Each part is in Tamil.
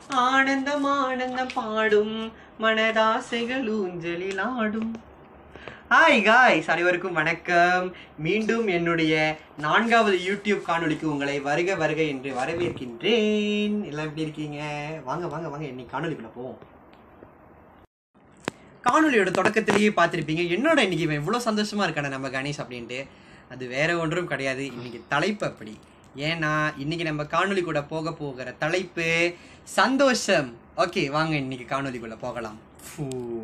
ஆனந்தம் ஆனந்தம் பாடும் மனதாசைகள் ஊஞ்சலில் ஆடும் ஹாய் காய்ஸ் அனைவருக்கும் வணக்கம் மீண்டும் என்னுடைய நான்காவது யூடியூப் காணொளிக்கு உங்களை வருக வருக என்று வரவேற்கின்றேன் எல்லாம் எப்படி இருக்கீங்க வாங்க வாங்க வாங்க இன்னைக்கு காணொளிக்குள்ள போவோம் காணொளியோட தொடக்கத்திலேயே பார்த்துருப்பீங்க என்னோட இன்னைக்கு இவன் இவ்வளோ சந்தோஷமா இருக்கானே நம்ம கணேஷ் அப்படின்ட்டு அது வேற ஒன்றும் கிடையாது இன்னைக்கு தலைப்பு அப்படி ஏன்னா இன்னைக்கு நம்ம காணொளி கூட போக போகிற தலைப்பு சந்தோஷம் ஓகே வாங்க இன்னைக்கு காணொளிக்குள்ள போகலாம் ஃபூ.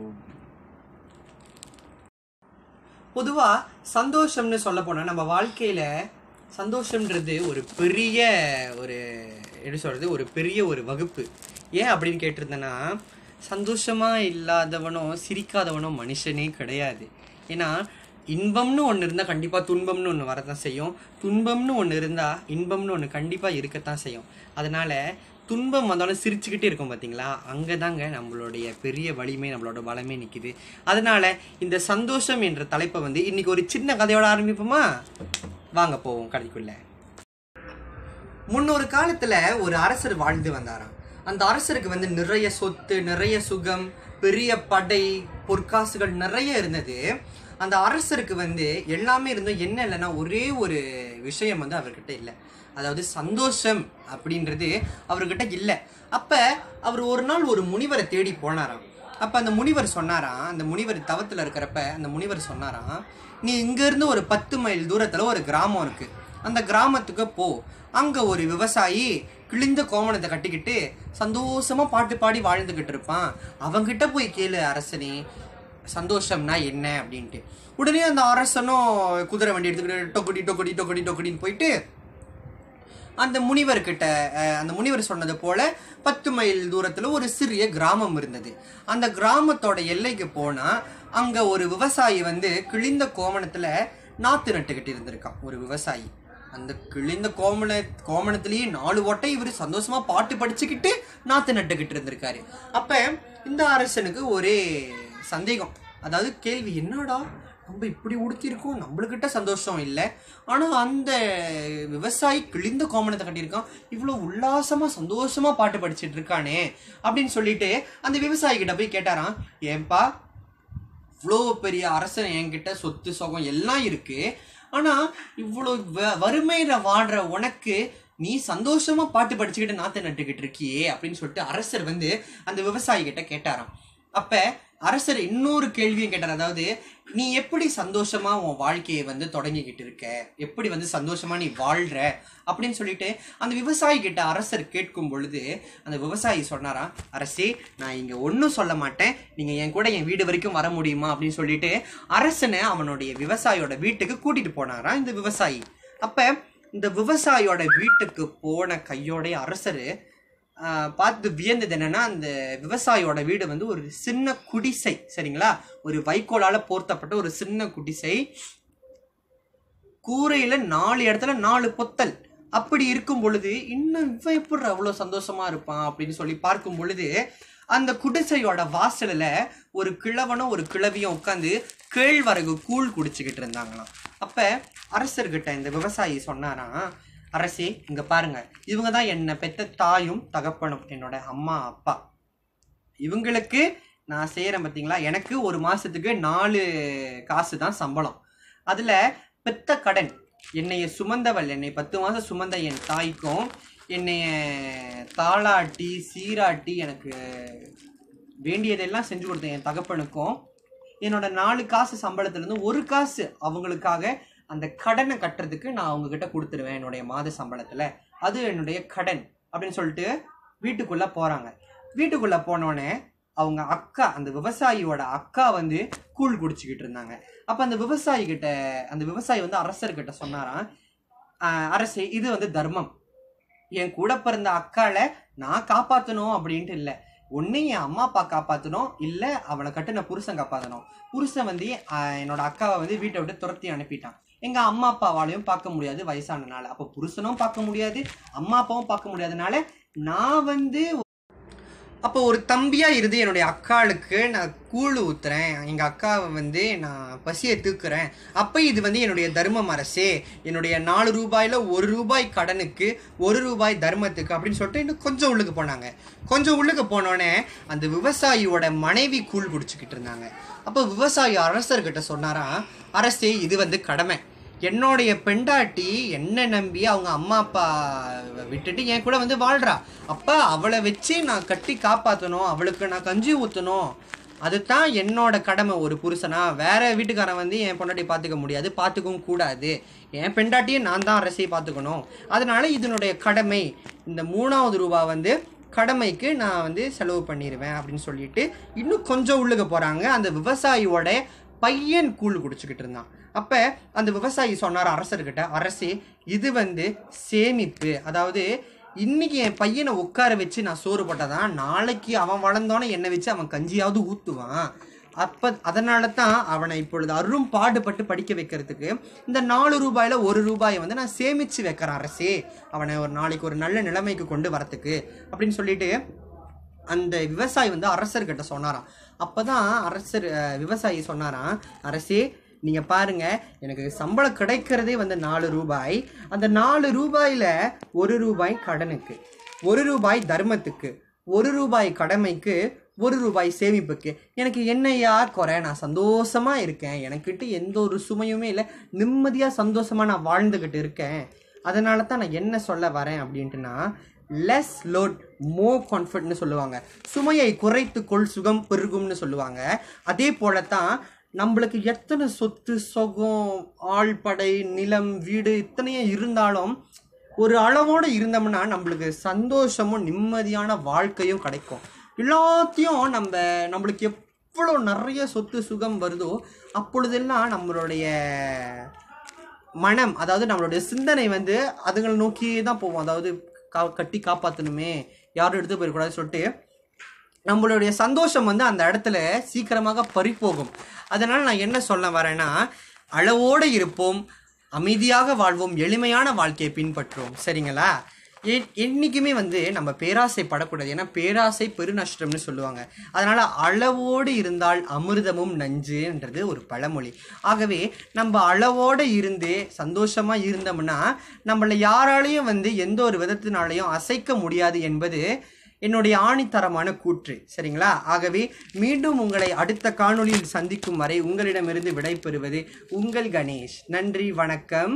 பொதுவா சந்தோஷம்னு சொல்ல போனா நம்ம வாழ்க்கையில சந்தோஷம்ன்றது ஒரு பெரிய ஒரு எப்படி சொல்றது ஒரு பெரிய ஒரு வகுப்பு ஏன் அப்படின்னு கேட்டிருந்தேன்னா சந்தோஷமா இல்லாதவனோ சிரிக்காதவனோ மனுஷனே கிடையாது ஏன்னா இன்பம்னு ஒன்று இருந்தால் கண்டிப்பாக துன்பம்னு ஒன்று வரதான் செய்யும் துன்பம்னு ஒன்று இருந்தால் இன்பம்னு ஒன்று கண்டிப்பாக இருக்கத்தான் செய்யும் அதனால துன்பம் வந்தாலும் சிரிச்சுக்கிட்டே இருக்கும் பார்த்தீங்களா அங்கே தாங்க நம்மளுடைய பெரிய வலிமை நம்மளோட பலமே நிற்கிது அதனால இந்த சந்தோஷம் என்ற தலைப்பை வந்து இன்னைக்கு ஒரு சின்ன கதையோட ஆரம்பிப்போமா வாங்க போவோம் கதைக்குள்ள முன்னொரு காலத்துல ஒரு அரசர் வாழ்ந்து வந்தாராம் அந்த அரசருக்கு வந்து நிறைய சொத்து நிறைய சுகம் பெரிய படை பொற்காசுகள் நிறைய இருந்தது அந்த அரசருக்கு வந்து எல்லாமே இருந்தும் என்ன இல்லைன்னா ஒரே ஒரு விஷயம் வந்து அவர்கிட்ட இல்லை அதாவது சந்தோஷம் அப்படின்றது அவர்கிட்ட இல்லை அப்ப அவர் ஒரு நாள் ஒரு முனிவரை தேடி போனாராம் அப்ப அந்த முனிவர் சொன்னாராம் அந்த முனிவர் தவத்துல இருக்கிறப்ப அந்த முனிவர் சொன்னாராம் நீ இங்க இருந்து ஒரு பத்து மைல் தூரத்துல ஒரு கிராமம் இருக்கு அந்த கிராமத்துக்கு போ அங்க ஒரு விவசாயி கிழிந்த கோமணத்தை கட்டிக்கிட்டு சந்தோஷமா பாட்டு பாடி வாழ்ந்துகிட்டு இருப்பான் அவங்கிட்ட போய் கேளு அரசனே சந்தோஷம்னா என்ன அப்படின்ட்டு உடனே அந்த அரசனும் குதிரை வண்டி எடுத்துக்கிட்டு டொக்கடி டொக்கடி டொக்கடி டொக்கடின்னு போயிட்டு அந்த முனிவர்கிட்ட அஹ், அந்த முனிவர் சொன்னது போல பத்து மைல் தூரத்துல ஒரு சிறிய கிராமம் இருந்தது அந்த கிராமத்தோட எல்லைக்கு போனா அங்க ஒரு விவசாயி வந்து கிழிந்த கோமணத்துல நாத்து நட்டுக்கிட்டு இருந்திருக்கான் ஒரு விவசாயி அந்த கிழிந்த கோமண கோமணத்திலேயே நாலு ஓட்டை இவர் சந்தோஷமா பாட்டு படிச்சுக்கிட்டு நாத்து நட்டுக்கிட்டு இருந்திருக்காரு அப்ப இந்த அரசனுக்கு ஒரே சந்தேகம் அதாவது கேள்வி என்னடா நம்ம இப்படி உடுத்திருக்கோம் நம்மளுக்கிட்ட சந்தோஷம் இல்லை ஆனா அந்த விவசாயி கிழிந்த கோமணத்தை கட்டியிருக்கான் இவ்வளவு உல்லாசமா சந்தோஷமா பாட்டு படிச்சிட்டு இருக்கானே அப்படின்னு சொல்லிட்டு அந்த விவசாயி கிட்ட போய் கேட்டாராம் ஏன்பா இவ்வளோ பெரிய அரசன் என்கிட்ட சொத்து சுகம் எல்லாம் இருக்கு ஆனா இவ்வளோ வ- வறுமையில வாடுற உனக்கு நீ சந்தோஷமா பாட்டு படிச்சுக்கிட்டு நாத்து நட்டுக்கிட்டு இருக்கியே அப்படின்னு சொல்லிட்டு அரசர் வந்து அந்த விவசாயி கிட்ட கேட்டாராம் அப்ப அரசர் இன்னொரு கேள்வியும் கேட்டார் அதாவது நீ எப்படி சந்தோஷமா உன் வாழ்க்கையை வந்து தொடங்கிக்கிட்டு இருக்க எப்படி வந்து சந்தோஷமா நீ வாழ்ற அப்படின்னு சொல்லிட்டு அந்த விவசாயி கிட்ட அரசர் கேட்கும் பொழுது அந்த விவசாயி சொன்னாராம் அரசே நான் இங்க ஒன்றும் சொல்ல மாட்டேன் நீங்க என் கூட என் வீடு வரைக்கும் வர முடியுமா அப்படின்னு சொல்லிட்டு அரசனை அவனுடைய விவசாயியோட வீட்டுக்கு கூட்டிட்டு போனாராம் இந்த விவசாயி அப்ப இந்த விவசாயியோட வீட்டுக்கு போன கையோடைய அரசர் பார்த்து வியந்தது என்னன்னா அந்த விவசாயியோட வீடு வந்து ஒரு சின்ன குடிசை சரிங்களா ஒரு வைக்கோலால போர்த்தப்பட்ட ஒரு சின்ன குடிசை கூரையில நாலு இடத்துல நாலு பொத்தல் அப்படி இருக்கும் பொழுது இன்னும் இவன் எப்படி அவ்வளவு சந்தோஷமா இருப்பான் அப்படின்னு சொல்லி பார்க்கும் பொழுது அந்த குடிசையோட வாசல்ல ஒரு கிழவனும் ஒரு கிழவியும் உட்காந்து கேழ்வரகு கூழ் குடிச்சுக்கிட்டு இருந்தாங்களாம் அப்ப அரசர்கிட்ட இந்த விவசாயி சொன்னாராம் அரசே இங்க பாருங்க இவங்க தான் என்னை பெத்த தாயும் தகப்பனும் என்னோட அம்மா அப்பா இவங்களுக்கு நான் செய்யறேன் பார்த்தீங்களா எனக்கு ஒரு மாசத்துக்கு நாலு காசு தான் சம்பளம் அதுல பெத்த கடன் என்னைய சுமந்தவள் என்னை பத்து மாசம் சுமந்த என் தாய்க்கும் என்னைய தாளாட்டி சீராட்டி எனக்கு வேண்டியதெல்லாம் செஞ்சு கொடுத்த என் தகப்பனுக்கும் என்னோட நாலு காசு சம்பளத்துல இருந்து ஒரு காசு அவங்களுக்காக அந்த கடனை கட்டுறதுக்கு நான் அவங்க கிட்ட கொடுத்துருவேன் என்னுடைய மாத சம்பளத்துல அது என்னுடைய கடன் அப்படின்னு சொல்லிட்டு வீட்டுக்குள்ள போறாங்க வீட்டுக்குள்ள போனோடனே அவங்க அக்கா அந்த விவசாயியோட அக்கா வந்து கூழ் குடிச்சுக்கிட்டு இருந்தாங்க அப்ப அந்த விவசாயி கிட்ட அந்த விவசாயி வந்து அரசர்கிட்ட சொன்னாராம் "ஆஹ், அரசே இது வந்து தர்மம் என் கூட பிறந்த அக்கால நான் காப்பாத்தணும் அப்படின்ட்டு இல்ல ஒண்ணு என் அம்மா அப்பா காப்பாத்தணும் இல்ல அவனை கட்டுன புருஷன் காப்பாத்தணும் புருஷன் வந்து ஆஹ், என்னோட அக்காவை வந்து வீட்டை விட்டு துரத்தி அனுப்பிட்டான் எங்க அம்மா அப்பாவாலையும் பார்க்க முடியாது வயசானனால அப்ப புருஷனும் பார்க்க முடியாது அம்மா அப்பாவும் பார்க்க முடியாதனால நான் வந்து அப்போ ஒரு தம்பியா இருந்து என்னுடைய அக்காளுக்கு நான் கூழ் ஊத்துறேன் எங்க அக்காவை வந்து நான் பசியை தூக்குறேன் அப்ப இது வந்து என்னுடைய தர்மம் அரசே என்னுடைய நாலு ரூபாயில ஒரு ரூபாய் கடனுக்கு ஒரு ரூபாய் தர்மத்துக்கு அப்படின்னு சொல்லிட்டு இன்னும் கொஞ்சம் உள்ளுக்கு போனாங்க கொஞ்சம் உள்ளுக்கு போனோடனே அந்த விவசாயியோட மனைவி கூழ் குடிச்சுக்கிட்டு இருந்தாங்க அப்போ விவசாயி அரசர்கிட்ட சொன்னாராம் அரசே இது வந்து கடமை என்னுடைய பெண்டாட்டி என்ன நம்பி அவங்க அம்மா அப்பா விட்டுட்டு என் கூட வந்து வாழ்றா அப்ப அவளை வச்சு நான் கட்டி காப்பாற்றணும் அவளுக்கு நான் கஞ்சி ஊற்றணும் அதுதான் என்னோட கடமை ஒரு புருஷனா வேற வீட்டுக்காரன் வந்து என் பொண்டாட்டி பார்த்துக்க முடியாது பார்த்துக்கவும் கூடாது என் பெண்டாட்டியை நான் தான் அரசியை பார்த்துக்கணும் அதனால இதனுடைய கடமை இந்த மூணாவது ரூபா வந்து கடமைக்கு நான் வந்து செலவு பண்ணிடுவேன் அப்படின்னு சொல்லிட்டு இன்னும் கொஞ்சம் உள்ளுக்கு போறாங்க அந்த விவசாயியோட பையன் கூழ் குடிச்சுக்கிட்டு இருந்தான் அப்ப அந்த விவசாயி சொன்னார் அரசர்கிட்ட அரசே இது வந்து சேமிப்பு அதாவது இன்னைக்கு என் பையனை உட்கார வச்சு நான் சோறு போட்டதான் நாளைக்கு அவன் வளர்ந்தோன்னே என்னை வச்சு அவன் கஞ்சியாவது ஊத்துவான் அப்ப அதனால தான் அவனை இப்பொழுது அரும் பாடுபட்டு படிக்க வைக்கிறதுக்கு இந்த நாலு ரூபாயில ஒரு ரூபாயை வந்து நான் சேமிச்சு வைக்கிறேன் அரசே அவனை ஒரு நாளைக்கு ஒரு நல்ல நிலைமைக்கு கொண்டு வரத்துக்கு அப்படின்னு சொல்லிட்டு அந்த விவசாயி வந்து அரசர்கிட்ட சொன்னாராம் அப்பதான் அரசர் அஹ், விவசாயி சொன்னாராம் அரசே நீங்க பாருங்க எனக்கு சம்பளம் கிடைக்கிறதே வந்து நாலு ரூபாய் அந்த நாலு ரூபாயில ஒரு ரூபாய் கடனுக்கு ஒரு ரூபாய் தர்மத்துக்கு ஒரு ரூபாய் கடமைக்கு ஒரு ரூபாய் சேமிப்புக்கு எனக்கு என்னையா குறை நான் சந்தோஷமா இருக்கேன் எனக்கிட்ட எந்த ஒரு சுமையுமே இல்லை நிம்மதியா சந்தோஷமா நான் வாழ்ந்துகிட்டு இருக்கேன் அதனால தான் நான் என்ன சொல்ல வரேன் அப்படின்ட்டுனா லெஸ் லோட் மோ கான்ஃபிடன்ட்னு சொல்லுவாங்க சுமையை குறைத்துக்கொள் சுகம் பெருகும்னு சொல்லுவாங்க அதே போலத்தான் நம்மளுக்கு எத்தனை சொத்து சொகம் ஆள்படை நிலம் வீடு இத்தனையும் இருந்தாலும் ஒரு அளவோடு இருந்தோம்னா நம்மளுக்கு சந்தோஷமும் நிம்மதியான வாழ்க்கையும் கிடைக்கும் எல்லாத்தையும் நம்ம நம்மளுக்கு எவ்வளோ நிறைய சொத்து சுகம் வருதோ அப்பொழுதெல்லாம் நம்மளுடைய மனம் அதாவது நம்மளுடைய சிந்தனை வந்து அதுங்களை நோக்கியே தான் போவோம் அதாவது கா கட்டி காப்பாற்றணுமே யாரும் எடுத்து போயிடக்கூடாதுன்னு சொல்லிட்டு நம்மளுடைய சந்தோஷம் வந்து அந்த இடத்துல சீக்கிரமாக பறிப்போகும் அதனால நான் என்ன சொல்ல வரேன்னா அளவோடு இருப்போம் அமைதியாக வாழ்வோம் எளிமையான வாழ்க்கையை பின்பற்றுவோம் சரிங்களா எ- என்னைக்குமே வந்து நம்ம பேராசை படக்கூடாது ஏன்னா பேராசை பெருநஷ்டம்னு சொல்லுவாங்க அதனால அளவோடு இருந்தால் அமிர்தமும் நஞ்சுன்றது ஒரு பழமொழி ஆகவே நம்ம அளவோடு இருந்து சந்தோஷமா இருந்தோம்னா நம்மளை யாராலையும் வந்து எந்த ஒரு விதத்தினாலையும் அசைக்க முடியாது என்பது என்னுடைய ஆணித்தரமான கூற்று சரிங்களா ஆகவே மீண்டும் உங்களை அடுத்த காணொளியில் சந்திக்கும் வரை உங்களிடமிருந்து விடைபெறுவது உங்கள் கணேஷ் நன்றி வணக்கம்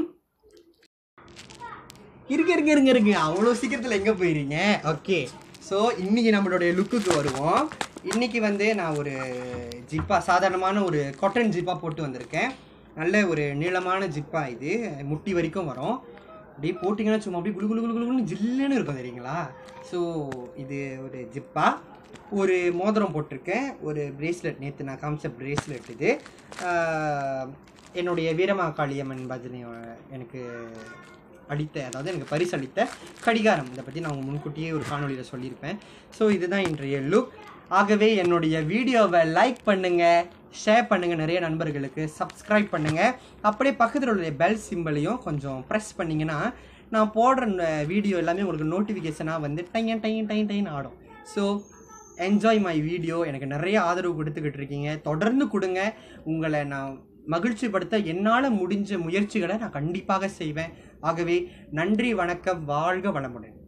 இருங்க இருங்க இருங்க இருங்க அவ்வளோ சீக்கிரத்தில் எங்கே போயிருங்க ஓகே ஸோ இன்னைக்கு நம்மளுடைய லுக்குக்கு வருவோம் இன்னைக்கு வந்து நான் ஒரு ஜிப்பா சாதாரணமான ஒரு காட்டன் ஜிப்பா போட்டு வந்திருக்கேன் நல்ல ஒரு நீளமான ஜிப்பா இது முட்டி வரைக்கும் வரும் அப்படியே போட்டிங்கன்னா சும்மா அப்படியே குளு குளு குளு குளுன்னு ஜில்லுன்னு இருக்கும் தெரியுங்களா ஸோ இது ஒரு ஜிப்பா ஒரு மோதிரம் போட்டிருக்கேன் ஒரு பிரேஸ்லெட் நேற்று நான் காமிச்ச பிரேஸ்லெட் இது ஆஹ், என்னுடைய வீரமா காளியம்மன் பஜனை எனக்கு அளித்த அதாவது எனக்கு பரிசு அளித்த கடிகாரம் இதை பற்றி நான் உங்க முன்கூட்டியே ஒரு காணொளியில் சொல்லியிருப்பேன் ஸோ இதுதான் இன்றைய லுக் ஆகவே என்னுடைய வீடியோவை லைக் பண்ணுங்க ஷேர் பண்ணுங்க நிறைய நண்பர்களுக்கு சப்ஸ்கிரைப் பண்ணுங்க அப்படியே பக்கத்தில் உள்ள பெல் சிம்பிளையும் கொஞ்சம் ப்ரெஸ் பண்ணீங்கன்னா நான் போடுற வீடியோ எல்லாமே உங்களுக்கு நோட்டிஃபிகேஷனாக வந்து டையன் டையன் டைன் டைன் ஆடும் ஸோ என்ஜாய் மை வீடியோ எனக்கு நிறைய ஆதரவு கொடுத்துக்கிட்டு இருக்கீங்க தொடர்ந்து கொடுங்க உங்களை நான் மகிழ்ச்சிப்படுத்த என்னால் முடிஞ்ச முயற்சிகளை நான் கண்டிப்பாக செய்வேன் ஆகவே நன்றி வணக்கம் வாழ்க வளமுடன்